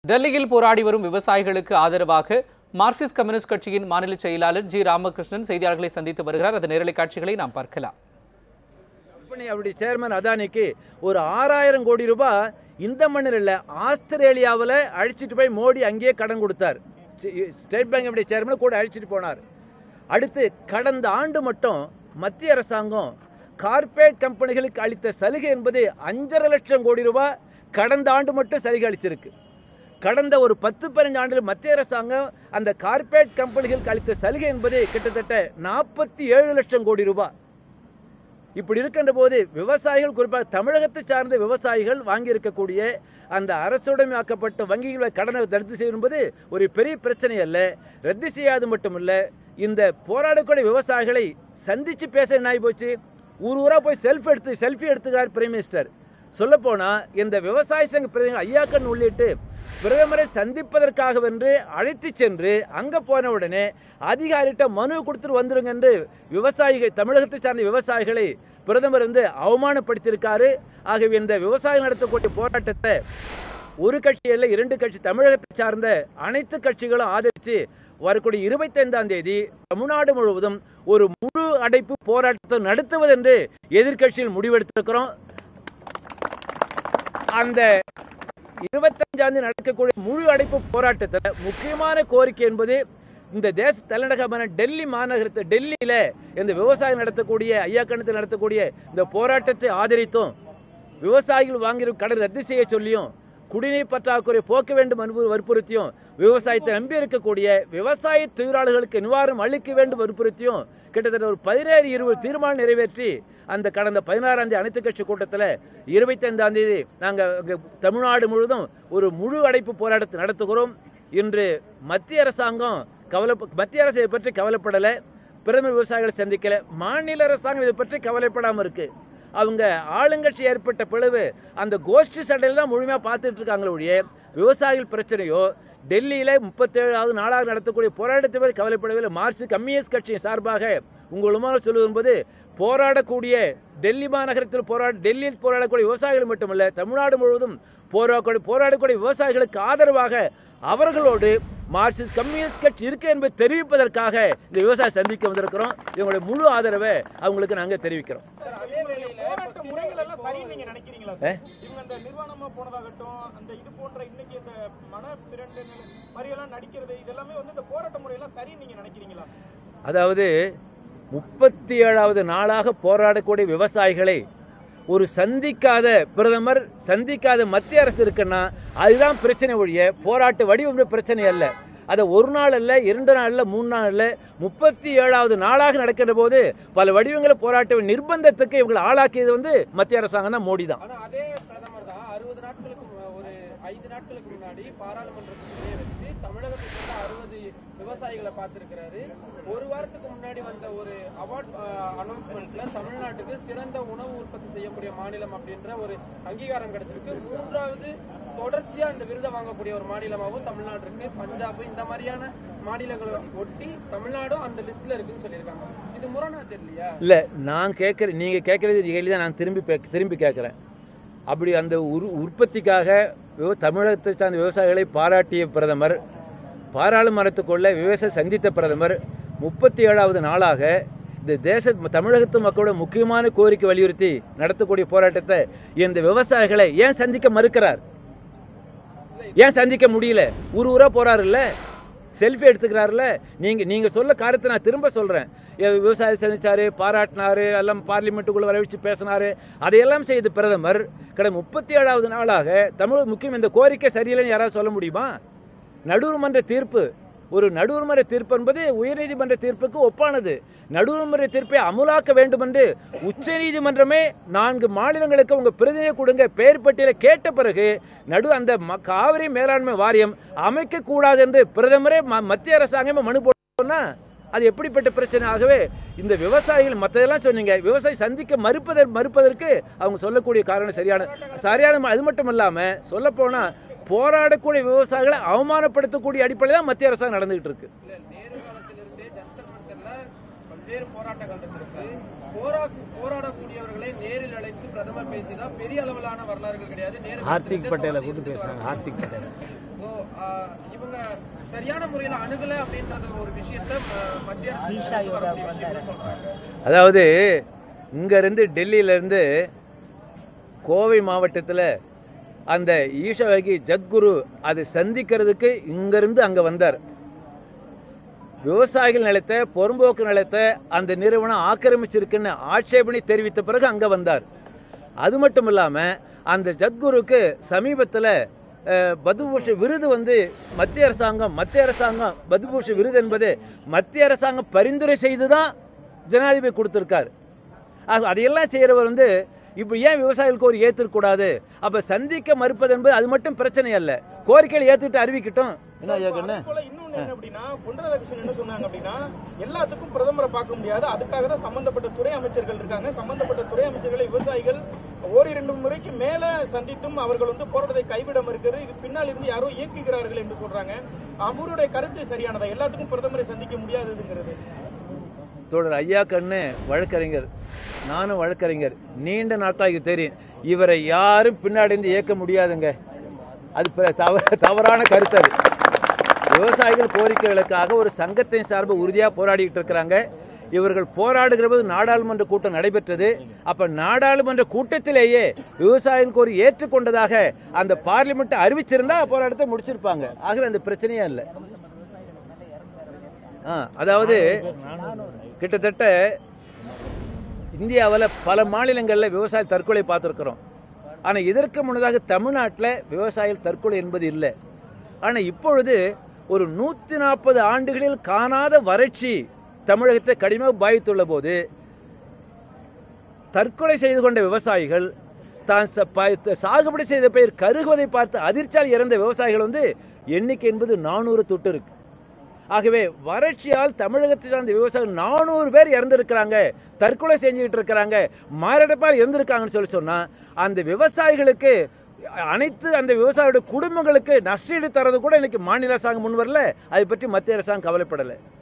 டெல்லியில் போராடி வரும் விவசாயிகளுக்கு ஆதரவாக மார்க்சிஸ்ட் கம்யூனிஸ்ட் கட்சியின் மாநில செயலாளர் ஜி ராமகிருஷ்ணன் செய்தியாளர்களை சந்தித்து வருகிறார் அந்த நேரலை காட்சிகளை நாம் பார்க்கலாம் கம்பெனி அவருடைய சேர்மன் அதானிக்கு ஒரு ஆறாயிரம் கோடி ரூபாய் இந்த மண்ணில் இல்லை ஆஸ்திரேலியாவில் அழிச்சிட்டு போய் மோடி அங்கேயே கடன் கொடுத்தார் சி- ஸ்டேட் பேங்க் சேர்மன் கூட அழிச்சிட்டு போனார் அடுத்து கடந்த ஆண்டு மட்டும் மத்திய அரசாங்கம் கார்ப்பரேட் கம்பெனிகளுக்கு அளித்த சலுகை என்பது அஞ்சரை லட்சம் கோடி ரூபாய் கடந்த ஆண்டு மட்டும் சலுகை அளிச்சிருக்கு கடந்த ஒரு பத்து பதினஞ்சு ஆண்டுகள் மத்திய அரசாங்கம் அந்த கார்ப்பரேட் கம்பெனிகளுக்கு அளித்த சலுகை என்பது கிட்டத்தட்ட நாற்பத்தி ஏழு லட்சம் கோடி ரூபாய் இப்படி இருக்கின்ற போது விவசாயிகள் குறிப்பாக தமிழகத்தை சார்ந்த விவசாயிகள் வாங்கியிருக்கக்கூடிய அந்த அரசுடைமையாக்கப்பட்ட வங்கிகளை கடனை ரத்து செய்யும் என்பது ஒரு பெரிய பிரச்சனை அல்ல ரத்து செய்யாது மட்டுமல்ல இந்த போராடக்கூடிய விவசாயிகளை சந்திச்சு பேச என்ன ஆகி போச்சு ஊர் ஊரா போய் செல்ஃபி எடுத்து செல்ஃபி எடுத்துக்கிறார் பிரைம் மினிஸ்டர் சொல்லப்போனா இந்த விவசாய சங்க பிரதிநிதிகள் ஐயாக்கன் உள்ளிட்டு பிரதமரை சந்திப்பதற்காகவென்று அழைத்து சென்று அங்க போன உடனே அதிகாரிகிட்ட மனு கொடுத்துட்டு வந்துருங்க என்று விவசாயிகள் தமிழகத்தை சார்ந்த விவசாயிகளை பிரதமர் வந்து அவமானப்படுத்தியிருக்காரு ஆகவே இந்த விவசாயம் நடத்தக்கூடிய போராட்டத்தை ஒரு கட்சி இல்லை இரண்டு கட்சி தமிழகத்தை சார்ந்த அனைத்து கட்சிகளும் ஆதரித்து வரக்கூடிய இருபத்தைந்தாம் தேதி தமிழ்நாடு முழுவதும் ஒரு முழு அடைப்பு போராட்டத்தை நடத்துவதென்று எதிர்க்கட்சியில் முடிவெடுத்திருக்கிறோம் அந்த இருபத்தஞ்சாம் தேதி நடக்கக்கூடிய முழு அடைப்பு போராட்டத்தில் முக்கியமான கோரிக்கை என்பது இந்த தேச தலைநகரமான டெல்லி மாநகரத்தை டெல்லியில இந்த விவசாயம் நடத்தக்கூடிய ஐயாக்கணத்தில் நடத்தக்கூடிய இந்த போராட்டத்தை ஆதரித்தும் விவசாயிகள் வாங்கியிருக்கும் கடன் ரத்து செய்ய சொல்லியும் குடிநீர் பற்றாக்குறை போக்க வேண்டும் என்று வற்புறுத்தியும் விவசாயத்தை நம்பி இருக்கக்கூடிய விவசாய தொழிலாளர்களுக்கு நிவாரணம் அளிக்க வேண்டும் வற்புறுத்தியும் கிட்டத்தட்ட ஒரு பதினேழு இருபது தீர்மானம் நிறைவேற்றி அந்த கடந்த பதினாறாம் தேதி அனைத்து கட்சி கூட்டத்தில் இருபத்தைந்தாம் தேதி நாங்கள் தமிழ்நாடு முழுவதும் ஒரு முழு அடைப்பு போராட்டத்தை நடத்துகிறோம் இன்று மத்திய அரசாங்கம் கவலை மத்திய அரசு இதை பற்றி கவலைப்படலை பிரதமர் விவசாயிகளை சந்திக்கல மாநில அரசாங்கம் இதை பற்றி கவலைப்படாமல் இருக்கு அவங்க ஆளுங்கட்சி ஏற்பட்ட பிளவு அந்த கோஷ்டி சண்டையில் தான் முழுமையாக பார்த்துட்டு இருக்காங்களே ஒழிய விவசாயிகள் பிரச்சனையோ டெல்லியில முப்பத்தேழாவது நாளாக நடத்தக்கூடிய போராட்டத்தை பற்றி கவலைப்படவில்லை மார்க்சிஸ்ட் கம்யூனிஸ்ட் கட்சியின் சார்பாக உங்களுமாக சொல்லுவது என்பது போராடக்கூடிய டெல்லி மாநகரத்தில் போராட டெல்லியில் போராடக்கூடிய விவசாயிகள் மட்டுமல்ல தமிழ்நாடு முழுவதும் போராடக்கூடிய போராடக்கூடிய விவசாயிகளுக்கு ஆதரவாக அவர்களோடு மார்க்சிஸ்ட் கம்யூனிஸ்ட் கட்சி இருக்கு என்பதை தெரிவிப்பதற்காக இந்த விவசாய சந்திக்க வந்திருக்கிறோம் இவங்களுடைய முழு ஆதரவை அவங்களுக்கு நாங்கள் தெரிவிக்கிறோம் போராட்ட முறைகள் எல்லாம் சரின்னு நீங்க நினைக்கிறீங்களா ஏ? சார்? இவங்க அந்த நிர்வாணமா போனதாகட்டும் அந்த இது போன்ற இன்னைக்கு இந்த மன திரண்டு மாதிரி எல்லாம் நடிக்கிறது இதெல்லாமே வந்து இந்த போராட்ட முறையெல்லாம் சரின்னு நீங்க நினைக்கிறீங்களா அதாவது முப்பத்தி ஏழாவது நாளாக போராடக்கூடிய விவசாயிகளை ஒரு சந்திக்காத பிரதமர் சந்திக்காத மத்திய அரசு இருக்குன்னா அதுதான் பிரச்சனை ஒழிய போராட்ட வடிவம் பிரச்சனை அல்ல அதை ஒரு நாள் அல்ல இரண்டு நாள் அல்ல மூணு நாள் அல்ல முப்பத்தி ஏழாவது நாளாக நடக்கின்ற போது பல வடிவங்களை போராட்ட நிர்பந்தத்துக்கு இவங்களை ஆளாக்கியது வந்து மத்திய அரசாங்கம் தான் மோடி தான் ஆனா அதே பிரதமர் தான் அறுபது நாட்களுக்கு மு- ஒரு ஐந்து நாட்களுக்கு முன்னாடி பாராளுமன்றத்துக்குள்ளே வச்சு தமிழகத்தை சேர்ந்த அறுபது விவசாயிகளை பார்த்திருக்கிறாரு ஒரு வாரத்துக்கு முன்னாடி வந்த ஒரு அவார்ட் அனௌன்ஸ்மெண்ட்ல தமிழ்நாட்டுக்கு சிறந்த உணவு உற்பத்தி செய்யக்கூடிய மாநிலம் அப்படின்ற ஒரு அங்கீகாரம் கிடைச்சிருக்கு மூன்றாவது தொடர்ச்சியா இந்த விருதை வாங்கக்கூடிய ஒரு மாநிலமாகவும் தமிழ்நாடு இருக்கு பஞ்சாப் இந்த மாதிரியான மாநிலங்களை ஒட்டி தமிழ்நாடும் அந்த லிஸ்ட்ல இருக்குன்னு சொல்லியிருக்காங்க இது முரணா தெரியலையா இல்லை நான் கேட்குற நீங்கள் கேட்குறது கேள்வி தான் நான் திரும்பி பே- திரும்பி கேட்குறேன் அப்படி அந்த உரு உற்பத்திக்காக விவ- தமிழகத்தை சார்ந்த விவசாயிகளை பாராட்டிய பிரதமர் பாராளுமன்றத்துக்குள்ள விவசாய சந்தித்த பிரதமர் முப்பத்தி ஏழாவது நாளாக இந்த தேச தமிழகத்து மக்களோட முக்கியமான கோரிக்கை வலியுறுத்தி நடத்தக்கூடிய போராட்டத்தை இந்த விவசாயிகளை ஏன் சந்திக்க மறுக்கிறார் ஏன் சந்திக்க முடியல ஊர் ஊரா போறாருல்ல செல்ஃபி எடுத்துக்கிறாருல்ல நீங்க நீங்க சொல்ல காரியத்தை நான் திரும்ப சொல்றேன் எ- விவசாயி சந்திச்சாரு பாராட்டினாரு எல்லாம் பார்லிமெண்ட்டுக்குள்ள வர வச்சு பேசினாரு அதையெல்லாம் செய்த பிரதமர் கடந்த முப்பத்தி ஏழாவது நாளாக தமிழ் முக்கியம் இந்த கோரிக்கை சரியில்லைன்னு யாராவது சொல்ல முடியுமா நடுவர்மன்ற தீர்ப்பு ஒரு நடுவர்மன்ற தீர்ப்பு என்பது உயர்நீதிமன்ற தீர்ப்புக்கு ஒப்பானது நடுவர்மன்ற தீர்ப்பை அமுலாக்க வேண்டும் என்று உச்சநீதிமன்றமே நான்கு மாநிலங்களுக்கு உங்க பிரதிநிதியை கொடுங்க பெயர் பட்டியலை கேட்ட பிறகு நடு அந்த ம- காவிரி மேலாண்மை வாரியம் அமைக்க கூடாது என்று பிரதமரே ம- மத்திய அரசாங்கமே மனு போட்டோம்னா அது எப்படிப்பட்ட பிரச்சனை ஆகவே இந்த விவசாயிகள் மற்றதெல்லாம் சொன்னீங்க விவசாயி சந்திக்க மறுப்பதற்கு மறுப்பதற்கு அவங்க சொல்லக்கூடிய காரணம் சரியான சரியான அது மட்டும் இல்லாம சொல்ல போனா போராடக்கூடிய விவசாயிகளை அவமானப்படுத்தக்கூடிய அடிப்படையில் தான் மத்திய அரசாங்கம் நடந்துகிட்டு இருக்கு இல்ல நேரு காலத்திலிருந்தே ஜந்தர் மந்தர்ல பல்வேறு போராட்டங்கள் நடந்திருக்கு போரா போராடக்கூடியவர்களை நேரில் அழைத்து பிரதமர் பேசியதா பெரிய அளவிலான வரலாறுகள் கிடையாது நேரு ஹார்திக் காலத்திலிருந்தே பட்டேலை தொடர்ந்து கூட்டு இருந்துட்டு பேசுறாங்க வராங்க. ஹார்திக் பட்டேலை So, சரியான முறையில அணுகல அப்படின்றத ஒரு விஷயத்த ம- மத்திய அரசு எடுத்து வரக்கூடிய விஷயம்னு சொல்றாங்க அதாவது இங்கேருந்து டெல்லியிலேருந்து கோவை மாவட்டத்தில் அந்த ஈஷவகி ஜத்குரு அது சந்திக்கிறதுக்கு இங்கேருந்து அங்கே வந்தார் விவசாயிகள் நிலத்தை பொறும்போக்கு நிலத்தை அந்த நிறுவனம் ஆக்கிரமிச்சிருக்குன்னு ஆட்சேபனை தெரிவித்த பிறகு அங்கே வந்தார் அது மட்டும் இல்லாமல் அந்த ஜத்குருக்கு சமீபத்தில் பத்மபூஷன் விருது வந்து மத்திய அரசாங்கம் மத்திய அரசாங்கம் பத்மபூஷன் விருது என்பது மத்திய அரசாங்கம் பரிந்துரை செய்து தான் ஜனாதிபதி கொடுத்துருக்கார் ஆக அதையெல்லாம் செய்கிறவர் வந்து இப்போ ஏன் விவசாயிகளுக்கு ஒரு ஏற்றுக்கூடாது அப்போ சந்திக்க மறுப்பது என்பது அது மட்டும் பிரச்சனை அல்ல கோரிக்கைகளை ஏற்றுக்கிட்டு அறிவிக்கட்டும் என்ன ஐயா கண்ணு அதே போல இன்னொன்னு என்ன அப்படின்னா பொன் ராதாகிருஷ்ணன் என்ன சொன்னாங்க அப்படின்னா எல்லாத்துக்கும் பிரதமரை பார்க்க முடியாது அதுக்காக தான் சம்பந்தப்பட்ட துறை அமைச்சர்கள் இருக்காங்க சம்பந்தப்பட்ட துறை அமைச்சர்களை விவசாயிகள் ஓரிரண்டு முறைக்கு மேல சந்தித்தும் அவர்கள் வந்து போராட்டத்தை கைவிட மறுக்கிறது இது பின்னால் இருந்து யாரோ இயக்குகிறார்கள் என்று சொல்றாங்க அவருடைய கருத்து சரியானதா எல்லாத்துக்கும் பிரதமரை சந்திக்க முடியாதுங்கிறது தோழர் ஐயா கண்ணு வழக்கறிஞர் நானும் வழக்கறிஞர் நீண்ட நாட்களாக இது தெரியும் இவரை யாரும் பின்னாடி இருந்து இயக்க முடியாதுங்க அது பிற- தவ- தவறான கருத்து அது விவசாயிகள் கோரிக்கைகளுக்காக ஒரு சங்கத்தின் சார்பு உறுதியாக போராடிட்டு இருக்கிறாங்க இவர்கள் போராடுகிற போது நாடாளுமன்ற கூட்டம் நடைபெற்றது அப்ப நாடாளுமன்ற கூட்டத்திலேயே விவசாயிகளுக்கு ஒரு ஏற்றுக்கொண்டதாக அந்த பார்லிமெண்ட் அறிவிச்சிருந்தா போராட்டத்தை முடிச்சிருப்பாங்க ஆகவே அந்த பிரச்சனையே இல்லை ஆ, அதாவது கிட்டத்தட்ட இந்தியாவில் பல மாநிலங்களில் விவசாய தற்கொலை பார்த்துருக்குறோம் ஆனால் இதற்கு முன்னதாக தமிழ்நாட்டில் விவசாயிகள் தற்கொலை என்பது இல்லை ஆனால் இப்பொழுது ஒரு நூற்றி நாற்பது ஆண்டுகளில் காணாத வறட்சி தமிழகத்தை கடுமையாக பாதித்துள்ள போது தற்கொலை செய்து கொண்ட விவசாயிகள் தான் ச- ப- சாகுபடி செய்த பயிர் கருகுவதை பார்த்து அதிர்ச்சியால் இறந்த விவசாயிகள் வந்து எண்ணிக்கை என்பது நானூறு தொட்டு இருக்கு ஆகவே வறட்சியால் தமிழகத்தை சார்ந்த விவசாயிகள் நானூறு பேர் இறந்திருக்கிறாங்க தற்கொலை செஞ்சுக்கிட்டு இருக்கிறாங்க மாரடைப்பால் இறந்திருக்காங்கன்னு சொல்லி சொன்னா அந்த விவசாயிகளுக்கு அனைத்து அந்த விவசாயியோட குடும்பங்களுக்கு நஷ்டீடு தரது கூட இன்னைக்கு மாநில அரசாங்கம் முன் வரல அதை பற்றி மத்திய அரசாங்கம் கவலைப்படலை